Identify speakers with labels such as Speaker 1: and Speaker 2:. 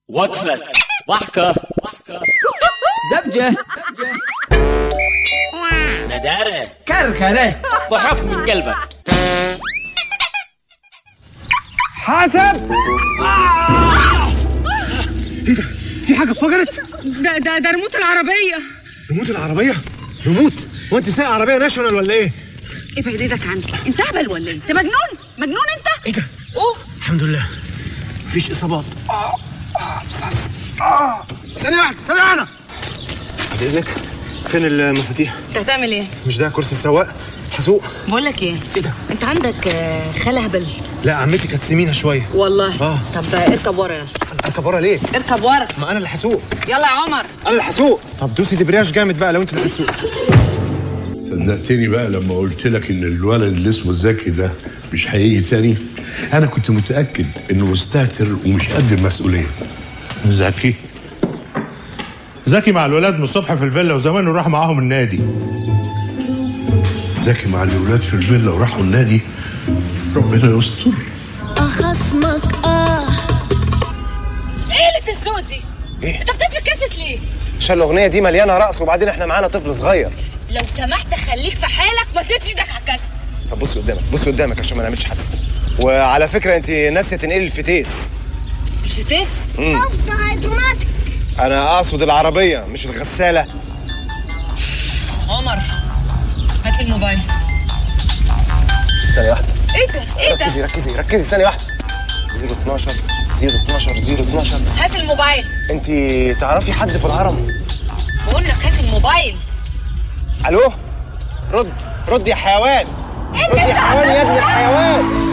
Speaker 1: وقفة ضحكة
Speaker 2: زبجة
Speaker 1: ندارة
Speaker 2: كركرة
Speaker 1: ضحك من قلبك
Speaker 3: حاسب ايه ده في حاجه اتفجرت
Speaker 4: ده ده ده ريموت العربية
Speaker 3: ريموت العربيه ريموت هو انت سايق عربيه ناشونال ولا ايه
Speaker 4: ابعد ايدك عني انت اهبل ولا ايه؟ انت مجنون؟ مجنون انت؟
Speaker 3: ايه ده
Speaker 4: اوه
Speaker 3: الحمد لله مفيش اصابات اه اه بس اه ثانيه واحده ثانيه واحده بعد اذنك فين المفاتيح
Speaker 4: انت هتعمل ايه؟
Speaker 3: مش ده كرسي السواق هسوق
Speaker 4: بقول لك ايه؟
Speaker 3: ايه ده
Speaker 4: انت عندك آه، خالة هبل
Speaker 3: لا عمتي كانت سمينه شويه
Speaker 4: والله
Speaker 3: آه.
Speaker 4: طب اركب ورا يلا
Speaker 3: اركب ورا ليه
Speaker 4: اركب ورا
Speaker 3: ما انا اللي هسوق
Speaker 4: يلا يا عمر
Speaker 3: انا اللي هسوق طب دوسي دبرياج جامد بقى لو انت اللي هتسوق
Speaker 5: صدقتني بقى لما قلت لك ان الولد اللي اسمه زكي ده مش هيجي تاني انا كنت متاكد انه مستهتر ومش قد المسؤوليه
Speaker 6: زكي زكي مع الولاد من الصبح في الفيلا وزمانه راح معاهم النادي
Speaker 5: زكي مع الولاد في الفيلا وراحوا النادي ربنا يستر
Speaker 7: أخصمك آه
Speaker 4: ايه اللي الصوت دي؟
Speaker 3: إيه؟
Speaker 4: انت بتطفي الكاسيت ليه؟
Speaker 3: عشان الاغنيه دي مليانه رقص وبعدين احنا معانا طفل صغير
Speaker 4: لو سمحت خليك في حالك ما تدفي ايدك على الكاسيت
Speaker 3: طب بصي قدامك بصي قدامك عشان ما نعملش حادثه وعلى فكره انت ناسيه تنقلي الفتيس
Speaker 4: الفتيس
Speaker 3: انا اقصد العربيه مش الغساله
Speaker 4: عمر هات لي الموبايل
Speaker 3: ثانيه واحده
Speaker 4: ايه ده؟ ايه ده؟
Speaker 3: ركزي ركزي ركزي ثانيه واحده 012 012 012
Speaker 4: هات الموبايل
Speaker 3: انت تعرفي حد في الهرم
Speaker 4: بقول لك هات الموبايل
Speaker 3: الو رد رد يا حيوان رد يا حيوان يا ابن الحيوان